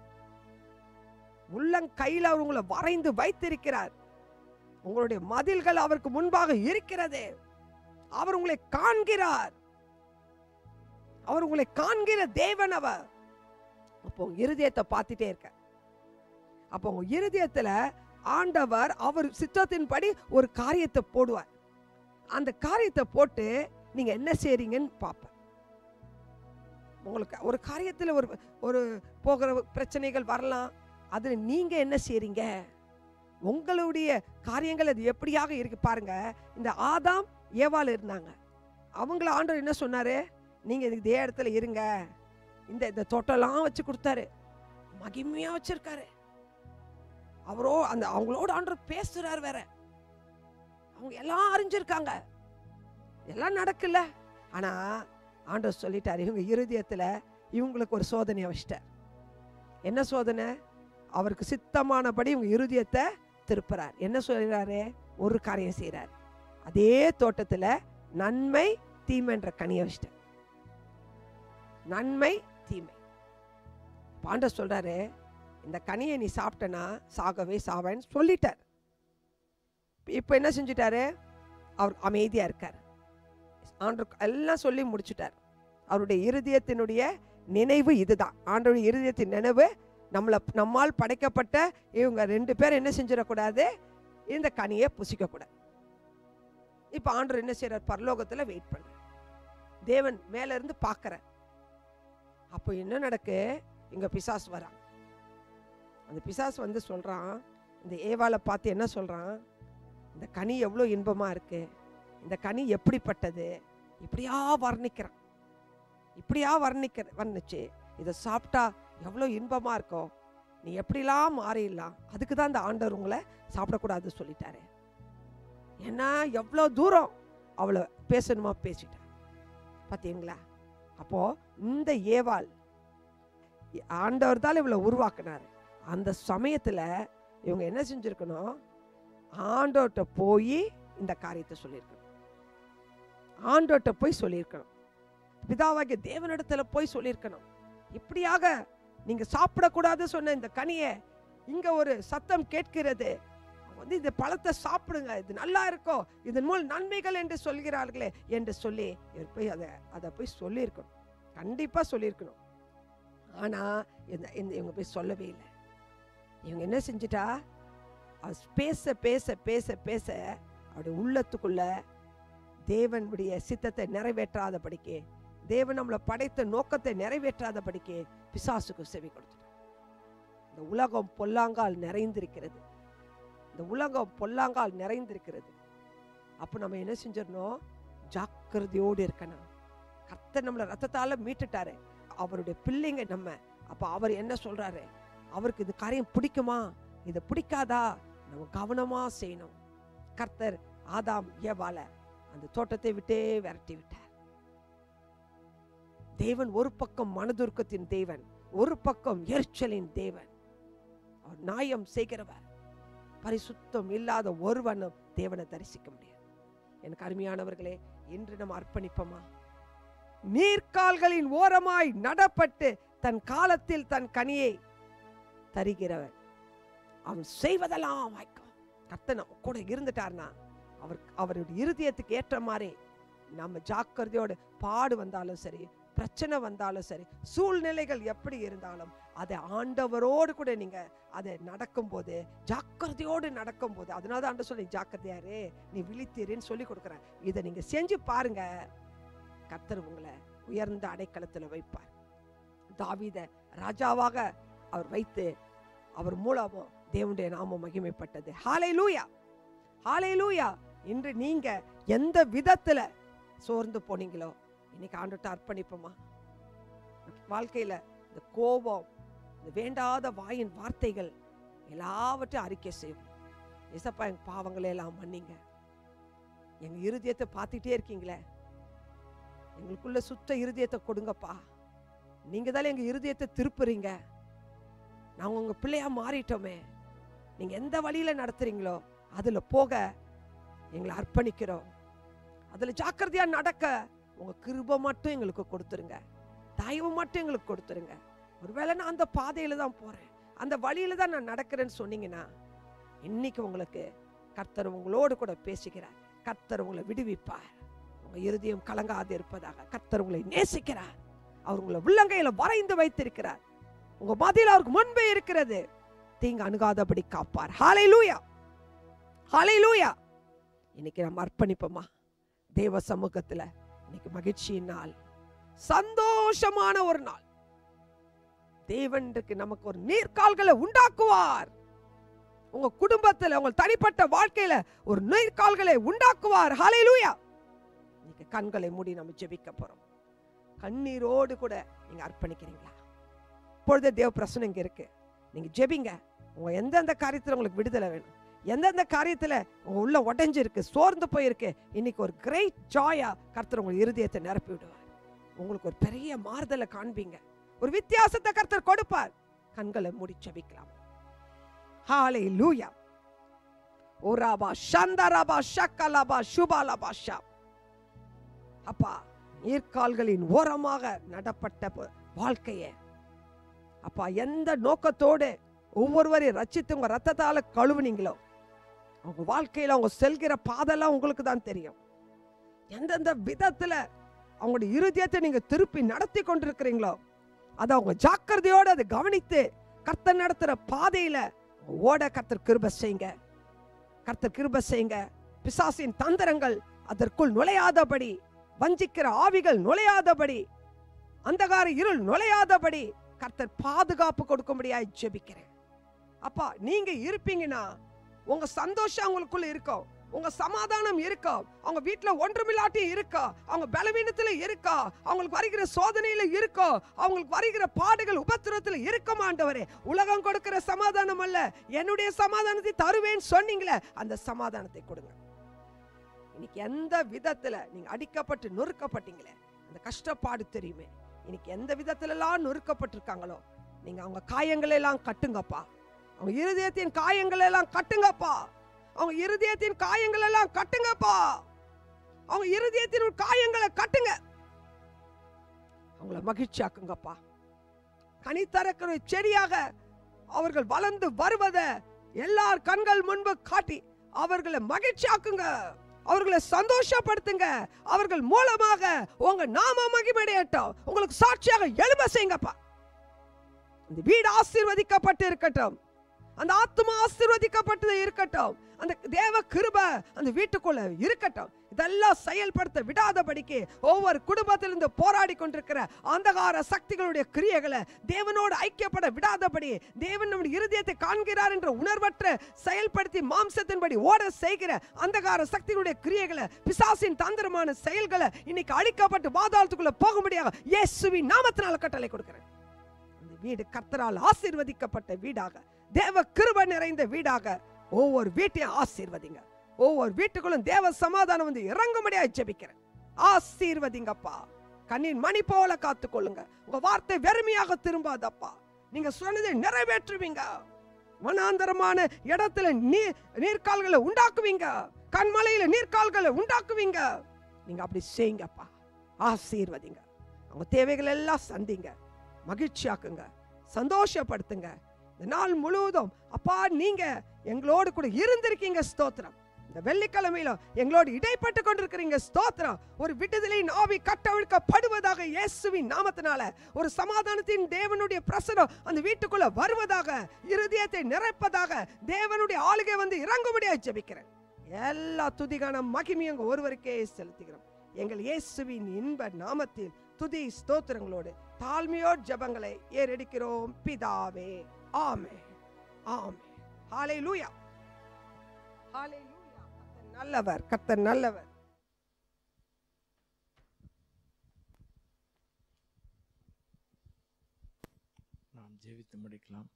உள்ளங்கையில் அவர் உங்களை வரைந்து வைத்திருக்கிறார் உங்களுடைய மதில்கள் அவருக்கு முன்பாக இருக்கிறது அவர் உங்களை காண்கிறார் அவர் உங்களை காண்கிற தேவன் அவர் அப்போ உங்க இருதயத்தை பார்த்துட்டே இருக்க அப்போ உங்க இருதயத்துல ஆண்டவர் அவர் சித்தத்தின்படி ஒரு காரியத்தை போடுவார் அந்த காரியத்தை போட்டு நீங்க என்ன செய்றீங்கன்னு பார்ப்பேன் உங்களுக்கு ஒரு காரியத்துல ஒரு ஒரு போகிற பிரச்சனைகள் வரலாம் அதுல நீங்க என்ன செய்றீங்க உங்களுடைய காரியங்கள் அது எப்படியாக இருக்கு பாருங்க இந்த ஆதாம் ஏவாள் இருந்தாங்க அவங்கள ஆண்டவர் என்ன சொன்னாரு நீங்க இதே இடத்துல இருங்க இந்த இந்த தோட்டம்லாம் வச்சு கொடுத்தாரு மகிமையா வச்சிருக்காரு அவரோ அந்த அவங்களோட ஆண்டவர் பேசுறாரு வேற அவங்க எல்லாம் அறிஞ்சிருக்காங்க எல்லாம் நடக்கல ஆனா ஆண்டவர் சொல்லிட்டாரு இவங்க இருதயத்துல இவங்களுக்கு ஒரு சோதனையை வச்சிட்டார் என்ன சோதனை அவருக்கு சித்தமானபடி இவங்க இருதயத்தை திருப்புறார் என்ன சொல்றாரு ஒரு காரியம் செய்றார் அதே தோட்டத்துல நன்மை தீமைன்ற கனியை வச்சிட்டார் நன்மை தீமை பாண்ட சொல்றாரு இந்த கனியை நீ சாப்பிட்டனா சாகவே சாவேன்னு சொல்லிட்டார் இப்போ என்ன செஞ்சிட்டாரு அவர் அமைதியா இருக்கார் ஆண்டவர் எல்லாம் சொல்லி முடிச்சிட்டார் அவருடைய இருதயத்தினுடைய நினைவு இதுதான் ஆண்டவருடைய இருதயத்தின் நினைவு நம்மளை நம்மால் படைக்கப்பட்ட இவங்க ரெண்டு பேரும் என்ன செஞ்சிடக்கூடாது இந்த கனியை புசிக்கக்கூடாது இப்போ ஆண்டவர் என்ன செய்றார் பரலோகத்துல வெயிட் பண்றார் தேவன் மேல இருந்து பார்க்கற அப்போ என்ன நடக்கு இங்க பிசாசு வரான் அந்த பிசாசு வந்து சொல்றான் இந்த ஏவாளை பார்த்து என்ன சொல்றான் இந்த கனி எவ்வளோ இன்பமா இருக்கு இந்த கனி எப்படிப்பட்டது இப்படியா வர்ணிக்கிறான் இப்படியா வர்ணிக்கிற வர்ணிச்சு இதை சாப்பிட்டா எவ்வளோ இன்பமா இருக்கும் நீ எப்படிலாம் மாறிடலாம் அதுக்கு தான் இந்த ஆண்டவர் உங்களை சாப்பிடக்கூடாது சொல்லிட்டாரு ஏன்னா எவ்வளோ தூரம் அவளை பேசணுமா பேசிட்டார் பார்த்தீங்களா அப்போ இந்த ஏவாள் ஆண்டவர் தான் இவளை உருவாக்குனாரு அந்த சமயத்துல இவங்க என்ன செஞ்சிருக்கணும் ஆண்டவர்கிட்ட போய் இந்த காரியத்தை சொல்லியிருக்கணும் ஆண்டவர்கிட்ட போய் சொல்லியிருக்கணும் பிதாவாகிய தேவனிடத்துல போய் சொல்லியிருக்கணும் இப்படியாக நீங்க சாப்பிடக்கூடாது சொன்ன இந்த கனியை இங்க ஒரு சத்தம் கேட்கிறது வந்து இந்த பழத்தை சாப்பிடுங்க இது நல்லா இருக்கும் இதன் மூலம் நன்மைகள் என்று சொல்கிறார்களே என்று சொல்லி இவர் போய் அதை அதை போய் சொல்லியிருக்கணும் கண்டிப்பா சொல்லியிருக்கணும் ஆனா இந்த இந்த இவங்க போய் சொல்லவே இல்லை இவங்க என்ன செஞ்சிட்டா அவ பேச பேச பேச பேச அவருடைய உள்ளத்துக்குள்ள தேவனுடைய சித்தத்தை நிறைவேற்றாதபடிக்கு தேவன் நம்மளை படைத்த நோக்கத்தை நிறைவேற்றாதபடிக்கு பிசாசுக்கு செவி கொடுத்துட்டார் இந்த உலகம் பொல்லாங்கால் நிறைந்திருக்கிறது இந்த உலகம் பொல்லாங்கால் நிறைந்திருக்கிறது அப்போ நம்ம என்ன செஞ்சிடணும் ஜாக்கிரதையோடு இருக்கணும் கர்த்தர் நம்மளை ரத்தத்தால மீட்டுட்டாரு அவருடைய பிள்ளைங்க நம்ம அப்ப அவர் என்ன சொல்றாரு அவருக்கு இது காரியம் பிடிக்குமா இது பிடிக்காதா நம்ம கவனமா செய்யணும் கர்த்தர் ஆதாம் ஏவால அந்த தோட்டத்தை விட்டே விரட்டி விட்டார் தேவன் ஒரு பக்கம் மனதுருக்கத்தின் தேவன் ஒரு பக்கம் எரிச்சலின் தேவன் அவர் நியாயம் செய்கிறவர் பரிசுத்தம் இல்லாத ஒருவனும் தேவனை தரிசிக்க முடியாது எனக்கு அருமையானவர்களே இன்று நம்ம அர்ப்பணிப்போமா நீர்க்கால்களின் ஓரமாய் நடப்பட்டு தன் காலத்தில் தன் கனியை தருகிறவர் அவன் செய்வதெல்லாம் வாய்க்கும் கர்த்தர் நம்ம கூட இருந்துட்டார்னா அவர் அவருடைய இருதயத்துக்கு ஏற்ற மாதிரி நம்ம ஜாக்கிரதையோடு பாடு வந்தாலும் சரி பிரச்சனை வந்தாலும் சரி சூழ்நிலைகள் எப்படி இருந்தாலும் அதை ஆண்டவரோடு கூட நீங்க அதை நடக்கும்போது ஜாக்கிரதையோடு நடக்கும்போது அதனால தான் ஆண்டு சொல்லி ஜாக்கிரதையாரு நீ விழித்தீருன்னு சொல்லி கொடுக்குறேன் இதை நீங்க செஞ்சு பாருங்க கர்த்தர் உங்களை உயர்ந்த அடைக்கலத்துல வைப்பார் தாவீத ராஜாவாக அவர் வைத்து அவர் மூலமா தேவனுடைய நாமம் மகிமைப்பட்டது ஹாலை லூயா ஹாலை லூயா இன்று நீங்க எந்த விதத்துல சோர்ந்து போனீங்களோ இன்னைக்கு ஆண்டுட்ட அர்ப்பணிப்போமா வாழ்க்கையில இந்த கோபம் இந்த வேண்டாத வாயின் வார்த்தைகள் எல்லாவற்றையும் அறிக்கை செய்வோம் இசப்பா எங்க பாவங்களை எல்லாம் மன்னிங்க எங்க இருதயத்தை பார்த்துட்டே இருக்கீங்களே எங்களுக்குள்ள சுத்த இருதயத்தை கொடுங்கப்பா நீங்க தான் எங்க இருதயத்தை திருப்புறீங்க நாங்க உங்க பிள்ளையா மாறிட்டோமே நீங்க எந்த வழியில நடத்துறீங்களோ அதுல போக எங்களை அர்ப்பணிக்கிறோம் அதுல ஜாக்கிரதையா நடக்க உங்க கிருப மட்டும் எங்களுக்கு கொடுத்துருங்க தயவு மட்டும் எங்களுக்கு கொடுத்துருங்க ஒருவேளை நான் அந்த பாதையில தான் போறேன் அந்த வழியில தான் நான் நடக்கிறேன்னு சொன்னீங்கன்னா இன்னைக்கு உங்களுக்கு கர்த்தர் உங்களோடு கூட பேசுகிறார் கர்த்தர் உங்களை விடுவிப்பார் உங்க இருதயம் கலங்காது இருப்பதாக கர்த்தர் உங்களை நேசிக்கிறார் அவர் உங்களை உள்ளங்கையில வரைந்து வைத்திருக்கிறார் உங்க மதியில் அவருக்கு முன்பே இருக்கிறது தீங்கு அணுகாதபடி காப்பார் ஹாலை லூயா ஹாலை லூயா இன்னைக்கு நம்ம அர்ப்பணிப்போமா தேவ சமூகத்துல இன்னைக்கு மகிழ்ச்சியின் நாள் சந்தோஷமான ஒரு நாள் தேவனுக்கு நமக்கு ஒரு நீர்க்கால்களை உண்டாக்குவார் உங்க குடும்பத்துல உங்க தனிப்பட்ட வாழ்க்கையில ஒரு நீர்க்கால்களை உண்டாக்குவார் ஹாலை லூயா இன்னைக்கு கண்களை மூடி நம்ம ஜெபிக்க போறோம் கண்ணீரோடு கூட நீங்க அர்ப்பணிக்கிறீங்களா இப்பொழுது தேவ பிரசனம் இங்க இருக்கு நீங்க ஜெபிங்க உங்க எந்தெந்த காரியத்துல உங்களுக்கு விடுதலை வேணும் எந்தெந்த காரியத்துல உங்க உள்ள உடைஞ்சு இருக்கு சோர்ந்து போயிருக்கு இன்னைக்கு ஒரு கிரேட் ஜாயா கர்த்தர் உங்க இருதயத்தை நிரப்பி விடுவார் உங்களுக்கு ஒரு பெரிய மாறுதலை காண்பீங்க ஒரு வித்தியாசத்தை கர்த்தர் கொடுப்பார் கண்களை மூடி ஜெபிக்கலாம் ஹாலே லூயா ஓராபா சந்தராபா ஷக்கலாபா சுபாலாபா ஷா அப்பா நீர்க்கால்களின் ஓரமாக நடப்பட்ட ப- வாழ்க்கைய அப்பா எந்த நோக்கத்தோடு ஒவ்வொருவரையும் ரச்சித்து உங்க ரத்தத்தால கழுவுனீங்களோ அவங்க வாழ்க்கையில அவங்க செல்கிற பாதெல்லாம் உங்களுக்கு தான் தெரியும் எந்தெந்த விதத்துல அவங்களுடைய இருதயத்தை நீங்க திருப்பி நடத்தி கொண்டிருக்கிறீங்களோ அதை அவங்க ஜாக்கிரதையோடு அதை கவனித்து கர்த்தர் நடத்துற பாதையில ஓட கர்த்தர் கிருப செய்யுங்க கர்த்தர் கிருப செய்யுங்க பிசாசின் தந்திரங்கள் அதற்குள் நுழையாதபடி வஞ்சிக்கிற ஆவிகள் நுழையாதபடி அந்தகார இருள் நுழையாதபடி கர்த்தர் பாதுகாப்பு கொடுக்கும்படியாய் ஜெபிக்கிறேன் அப்பா நீங்க இருப்பீங்கன்னா உங்க சந்தோஷம் அவங்களுக்குள்ள இருக்கும் உங்க சமாதானம் இருக்கா அவங்க வீட்டுல ஒன்றுமில்லாட்டி இருக்கா அவங்க பலவீனத்துல இருக்கா அவங்களுக்கு வருகிற சோதனையில இருக்கா அவங்களுக்கு வருகிற பாடுகள் உபத்திரத்துல இருக்க மாண்டவரே உலகம் கொடுக்கிற சமாதானம் அல்ல என்னுடைய சமாதானத்தை தருவேன்னு சொன்னீங்களே அந்த சமாதானத்தை கொடுங்க இன்னைக்கு எந்த விதத்துல நீங்க அடிக்கப்பட்டு நொறுக்கப்பட்டீங்களே அந்த கஷ்டப்பாடு தெரியுமே இன்னைக்கு எந்த விதத்துல எல்லாம் நொறுக்கப்பட்டிருக்காங்களோ நீங்க அவங்க காயங்களை எல்லாம் கட்டுங்கப்பா அவங்க இருதயத்தின் காயங்களை எல்லாம் கட்டுங்கப்பா அவங்க இருதயத்தின் காயங்கள் எல்லாம் கட்டுங்கப்பா அவங்க இருதயத்தின் காயங்களை கட்டுங்க அவங்கள மகிழ்ச்சியாக்குங்கப்பா கனி தரக்கிற செடியாக அவர்கள் வளர்ந்து வருவத எல்லார் கண்கள் முன்பு காட்டி அவர்களை மகிழ்ச்சியாக்குங்க அவர்களை சந்தோஷப்படுத்துங்க அவர்கள் மூலமாக உங்க நாம மகிமடையட்டும் உங்களுக்கு சாட்சியாக எழும செய்யுங்கப்பா இந்த வீடு ஆசீர்வதிக்கப்பட்டு இருக்கட்டும் அந்த ஆத்மா ஆசீர்வதிக்கப்பட்டது இருக்கட்டும் அந்த தேவ கிருப அந்த வீட்டுக்குள்ள இருக்கட்டும் இதெல்லாம் செயல்படுத்த விடாதபடிக்கு ஒவ்வொரு குடும்பத்திலிருந்து போராடி கொண்டிருக்கிற அந்தகார சக்திகளுடைய கிரியைகளை தேவனோடு ஐக்கியப்பட விடாதபடி தேவன் நம்முடைய இருதயத்தை காண்கிறார் என்ற உணர்வற்ற செயல்படுத்தி மாம்சத்தின்படி ஓட செய்கிற அந்தகார சக்திகளுடைய கிரியைகளை பிசாசின் தந்திரமான செயல்களை இன்னைக்கு அழிக்கப்பட்டு பாதாளத்துக்குள்ள போக முடியாது இயேசுவின் நாமத்தினால கட்டளை கொடுக்கிறேன் அந்த வீடு கர்த்தரால் ஆசீர்வதிக்கப்பட்ட வீடாக தேவ கிருபை நிறைந்த வீடாக ஒவ்வொரு வீட்டையும் ஆசீர்வதிங்க ஒவ்வொரு வீட்டுக்குள்ளும் தேவ சமாதானம் வந்து இறங்கும்படியா ஜெபிக்கிறேன் ஆசீர்வதிங்கப்பா கண்ணின் மணி போல காத்துக்கொள்ளுங்க உங்க வார்த்தை வெறுமையாக திரும்பாதப்பா நீங்க சொன்னதை நிறைவேற்றுவீங்க வனாந்தரமான இடத்துல நீர் நீர்க்கால்களை உண்டாக்குவீங்க கண்மலையில நீர்க்கால்களை உண்டாக்குவீங்க நீங்க அப்படி செய்யுங்கப்பா ஆசீர்வதிங்க அவங்க தேவைகள் எல்லாம் சந்திங்க மகிழ்ச்சியாக்குங்க சந்தோஷப்படுத்துங்க இந்த நாள் முழுவதும் அப்பா நீங்க எங்களோடு கூட இருந்திருக்கீங்க ஸ்தோத்திரம் இந்த வெள்ளிக்கிழமையில எங்களோடு இடைப்பட்டு கொண்டிருக்கிறீங்க ஸ்தோத்திரம் ஒரு விடுதலையின் ஆவி கட்டவிழ்க்கப்படுவதாக இயேசுவின் நாமத்தினால ஒரு சமாதானத்தின் தேவனுடைய பிரசனம் அந்த வீட்டுக்குள்ள வருவதாக இருதயத்தை நிறைப்பதாக தேவனுடைய ஆளுகை வந்து இறங்கும்படியா ஜெபிக்கிறேன் எல்லா துதிகான மகிமையும் அங்க ஒருவருக்கே செலுத்துகிறோம் எங்கள் இயேசுவின் இன்ப நாமத்தில் துதி ஸ்தோத்திரங்களோடு தாழ்மையோர் ஜெபங்களை ஏறெடுக்கிறோம் பிதாவே ஆமே ஆமே ஹalleluya ஹalleluya கர்த்தர் நல்லவர் கர்த்தர் நல்லவர் நாம் ஜெபித்து முடிக்கலாம்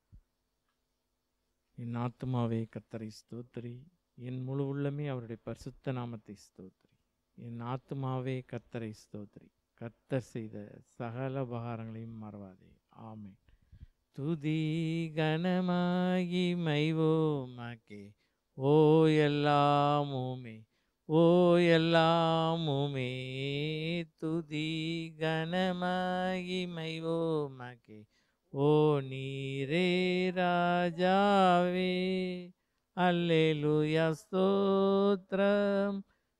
என் ஆத்துமாவே கர்த்தரை ஸ்தோத்திரி என் முழு உள்ளமே அவருடைய பரிசுத்த நாமத்தை ஸ்தோத்திரி என் ஆத்துமாவே கர்த்தரை ஸ்தோத்திரி கர்த்தர் செய்த சகல உபகாரங்களையும் மறவாதே ஆமென் துதி கனமாகி மைவோமாக்கே ஓ எல்லாமுமே ஓ எல்லாமுமே துதி கனமாகி மைவோமாக்கே ஓ நீரே ராஜாவே அல்லேலூயா ஸ்தோத்ரம்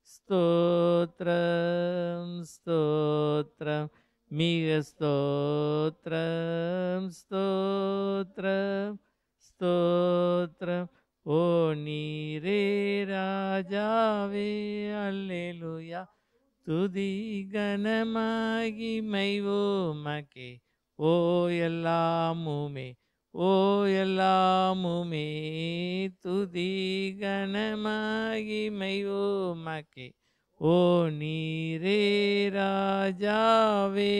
ஸ்தோத்ரம் ஸ்தோத்ரம் மிக ஸ்தோத்ரம் ஸ்தோத்ரம் ஸ்தோத்ரம் ஓ நீரே ராஜாவே அல்லேலூயா துதி கனமாகி மைவோமக்கே ஓ எல்லாமுமே ஓ எல்லாமுமே துதி கனமாகி மைவோமக்கே ஓ நீரே ராஜாவே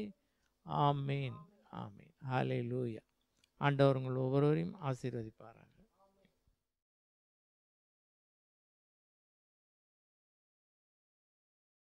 ஆமேன் ஆமேன் ஹalleluya ஆண்டவர் உங்கள் ஒவ்வொருவரையும் ஆசீர்வதிப்பாராங்க